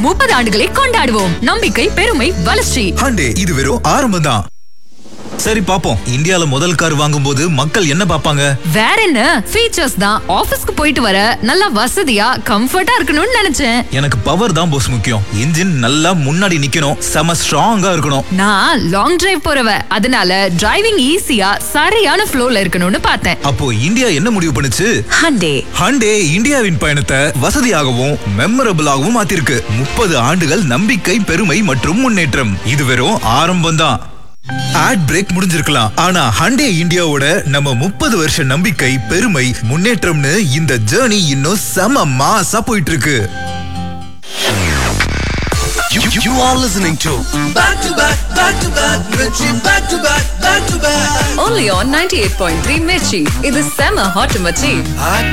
முப்பது ஆண்டுகளை கொண்டாடுவோம் நம்பிக்கை பெருமை வளர்ச்சி ஹண்டே இது வெறும் ஆரம்பம் தான் சரி பாப்போம் இந்தியால முதல் கார் வாங்கும்போது மக்கள் என்ன பாப்பாங்க வேற என்ன ஃபீச்சர்ஸ் தான் ஆபீஸ்க்கு போயிட்டு வர நல்லா வசதியா கம்ஃபர்ட்டா இருக்கணும்னு நினைச்சேன் எனக்கு பவர் தான் போஸ் முக்கியம் இன்ஜின் நல்லா முன்னாடி நிக்கணும் செம ஸ்ட்ராங்கா இருக்கணும் நான் லாங் டிரைவ் போறவ அதனால டிரைவிங் ஈஸியா சரியான ஃப்ளோல இருக்கணும்னு பார்த்தேன் அப்போ இந்தியா என்ன முடிவு பண்ணுச்சு ஹண்டே ஹண்டே இந்தியாவின் பயணத்தை வசதியாகவும் மெமரபிளாகவும் மாத்திருக்கு முப்பது ஆண்டுகள் நம்பிக்கை பெருமை மற்றும் முன்னேற்றம் இது வெறும் ஆரம்பம் தான் ஆட் பிரேக் முடிஞ்சிருக்கலாம் ஆனா ஹண்டே இந்தியாவோட நம்ம முப்பது வருஷ நம்பிக்கை பெருமை முன்னேற்றம்னு இந்த ஜேர்னி இன்னும் செம மாசா போயிட்டு இருக்கு You, you, you are listening to Back to Back, Back to Back, Mirchi, Back to Back, Back to Back. only on 98.3 Mirchi இது செம ஹாட் மச்சி